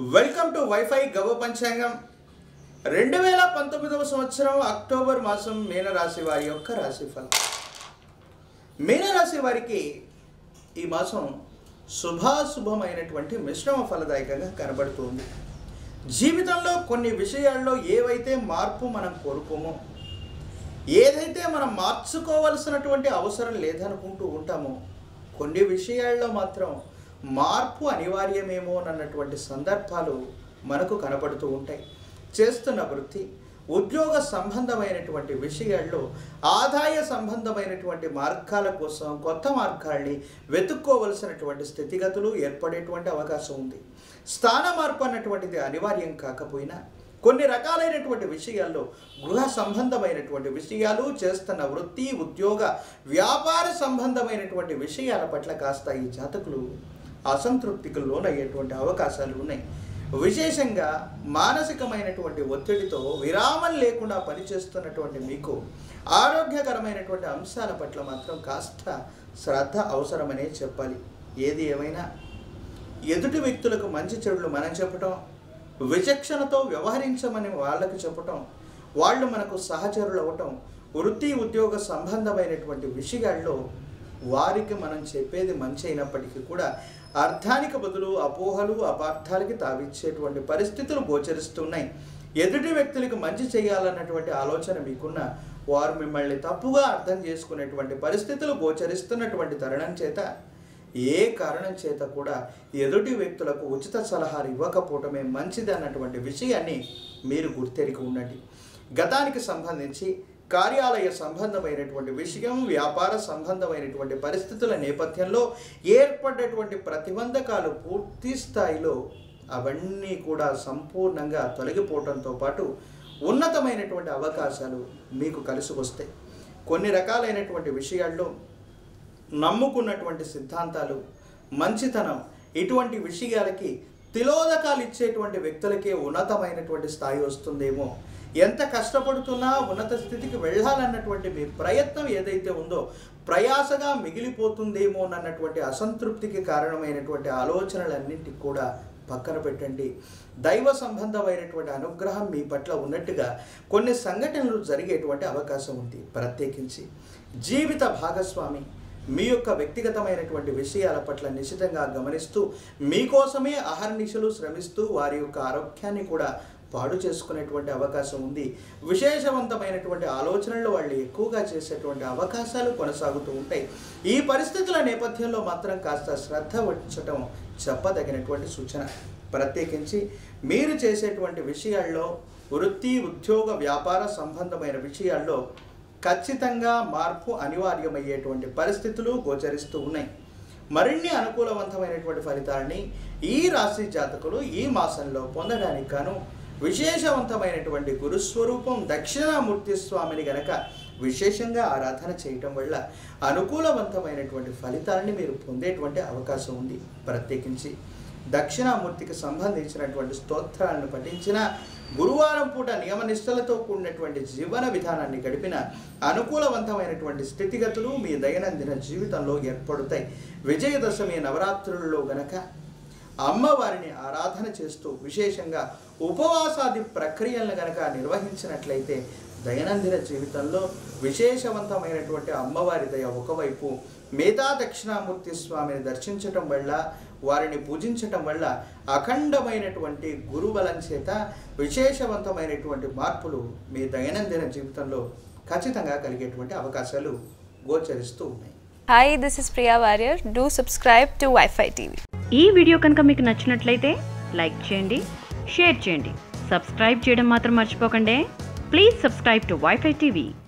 Welcome to wifi గవ పంచాంగం రెండు వేల పంతొమ్మిదవ సంవత్సరం అక్టోబర్ మాసం మీనరాశి వారి యొక్క రాశిఫలం మీనరాశి వారికి ఈ మాసం శుభాశుభమైనటువంటి మిశ్రమ ఫలదాయకంగా కనబడుతుంది జీవితంలో కొన్ని విషయాల్లో ఏవైతే మార్పు మనం కోరుకోమో ఏదైతే మనం మార్చుకోవలసినటువంటి అవసరం లేదనుకుంటూ ఉంటామో కొన్ని విషయాల్లో మాత్రం మార్పు అనివార్యమేమో అన్నటువంటి సందర్భాలు మనకు కనపడుతూ ఉంటాయి చేస్తున్న వృత్తి ఉద్యోగ సంబంధమైనటువంటి విషయాల్లో ఆదాయ సంబంధమైనటువంటి మార్గాల కోసం కొత్త మార్గాల్ని వెతుక్కోవలసినటువంటి స్థితిగతులు ఏర్పడేటువంటి అవకాశం ఉంది స్థాన మార్పు అన్నటువంటిది అనివార్యం కాకపోయినా కొన్ని రకాలైనటువంటి విషయాల్లో గృహ సంబంధమైనటువంటి విషయాలు చేస్తున్న వృత్తి ఉద్యోగ వ్యాపార సంబంధమైనటువంటి విషయాల పట్ల కాస్త ఈ జాతకులు అసంతృప్తికి లోనయ్యేటువంటి అవకాశాలు ఉన్నాయి విశేషంగా మానసికమైనటువంటి ఒత్తిడితో విరామం లేకుండా పనిచేస్తున్నటువంటి మీకు ఆరోగ్యకరమైనటువంటి అంశాల పట్ల మాత్రం కాస్త శ్రద్ధ అవసరమనే చెప్పాలి ఏది ఏమైనా ఎదుటి వ్యక్తులకు మంచి చెడులు మనం చెప్పటం విచక్షణతో వ్యవహరించమని వాళ్ళకు చెప్పటం వాళ్ళు మనకు సహచరులు అవ్వటం వృత్తి ఉద్యోగ సంబంధమైనటువంటి విషయాల్లో వారికి మనం చెప్పేది మంచి అయినప్పటికీ కూడా అర్థానికి బదులు అపోహలు అపార్థాలకి తావిచ్చేటువంటి పరిస్థితులు గోచరిస్తున్నాయి ఎదుటి వ్యక్తులకు మంచి చేయాలన్నటువంటి ఆలోచన మీకున్న వారు మిమ్మల్ని తప్పుగా అర్థం చేసుకునేటువంటి పరిస్థితులు గోచరిస్తున్నటువంటి తరుణం చేత ఏ కారణం చేత కూడా ఎదుటి వ్యక్తులకు ఉచిత సలహాలు ఇవ్వకపోవటమే మంచిది అన్నటువంటి విషయాన్ని మీరు గుర్తెరిగి ఉండండి గతానికి సంబంధించి కార్యాలయ సంబంధమైనటువంటి విషయం వ్యాపార సంబంధమైనటువంటి పరిస్థితుల నేపథ్యంలో ఏర్పడ్డటువంటి ప్రతిబంధకాలు పూర్తి స్థాయిలో అవన్నీ కూడా సంపూర్ణంగా తొలగిపోవడంతో పాటు ఉన్నతమైనటువంటి అవకాశాలు మీకు కలిసి వస్తాయి కొన్ని రకాలైనటువంటి విషయాల్లో నమ్ముకున్నటువంటి సిద్ధాంతాలు మంచితనం ఇటువంటి విషయాలకి తిలోదకాలు ఇచ్చేటువంటి వ్యక్తులకే ఉన్నతమైనటువంటి స్థాయి వస్తుందేమో ఎంత కష్టపడుతున్నా ఉన్నత స్థితికి వెళ్ళాలన్నటువంటి మీ ప్రయత్నం ఏదైతే ఉందో ప్రయాసగా మిగిలిపోతుందేమో అన్నటువంటి అసంతృప్తికి కారణమైనటువంటి ఆలోచనలన్నింటికి కూడా పక్కన పెట్టండి దైవ సంబంధమైనటువంటి అనుగ్రహం మీ పట్ల ఉన్నట్టుగా కొన్ని సంఘటనలు జరిగేటువంటి అవకాశం ఉంది ప్రత్యేకించి జీవిత భాగస్వామి మీ యొక్క వ్యక్తిగతమైనటువంటి విషయాల పట్ల నిశితంగా గమనిస్తూ మీకోసమే అహర్నిశలు శ్రమిస్తూ వారి యొక్క ఆరోగ్యాన్ని కూడా పాడు చేసుకునేటువంటి అవకాశం ఉంది విశేషవంతమైనటువంటి ఆలోచనలు వాళ్ళు ఎక్కువగా చేసేటువంటి అవకాశాలు కొనసాగుతూ ఉంటాయి ఈ పరిస్థితుల నేపథ్యంలో మాత్రం కాస్త శ్రద్ధ వహించటం చెప్పదగినటువంటి సూచన ప్రత్యేకించి మీరు చేసేటువంటి విషయాల్లో వృత్తి ఉద్యోగ వ్యాపార సంబంధమైన విషయాల్లో ఖచ్చితంగా మార్పు అనివార్యమయ్యేటువంటి పరిస్థితులు గోచరిస్తూ ఉన్నాయి మరిన్ని అనుకూలవంతమైనటువంటి ఫలితాలని ఈ రాశి జాతకులు ఈ మాసంలో పొందడానికి గాను విశేషవంతమైనటువంటి గురుస్వరూపం దక్షిణామూర్తి స్వామిని గనక విశేషంగా ఆరాధన చేయటం వల్ల అనుకూలవంతమైనటువంటి ఫలితాలని మీరు పొందేటువంటి అవకాశం ఉంది ప్రత్యేకించి దక్షిణామూర్తికి సంబంధించినటువంటి స్తోత్రాలను పఠించిన గురువారం పూట నియమనిష్టలతో కూడినటువంటి జీవన విధానాన్ని గడిపిన అనుకూలవంతమైనటువంటి స్థితిగతులు మీ దైనందిన జీవితంలో ఏర్పడతాయి విజయదశమి నవరాత్రులలో గనక అమ్మవారిని ఆరాధన చేస్తూ విశేషంగా ఉపవాసాది ప్రక్రియలను గనక నిర్వహించినట్లయితే దైనందిన జీవితంలో విశేషవంతమైనటువంటి అమ్మవారి దయ ఒకవైపు మిగతా దక్షిణామూర్తి స్వామిని దర్శించటం వల్ల వారిని పూజించటం వల్ల అఖండమైనటువంటి గురుబలం చేత విశేషవంతమైనటువంటి మార్పులు మీ దైనందిన జీవితంలో ఖచ్చితంగా కలిగేటువంటి అవకాశాలు గోచరిస్తూ ఉన్నాయి Hi, this is Priya Warrior. Do subscribe to Wi-Fi TV. ఈ వీడియో కనుక మీకు నచ్చినట్లయితే లైక్ చేయండి షేర్ చేయండి సబ్స్క్రైబ్ చేయడం మాత్రం మర్చిపోకండి please subscribe to WiFi TV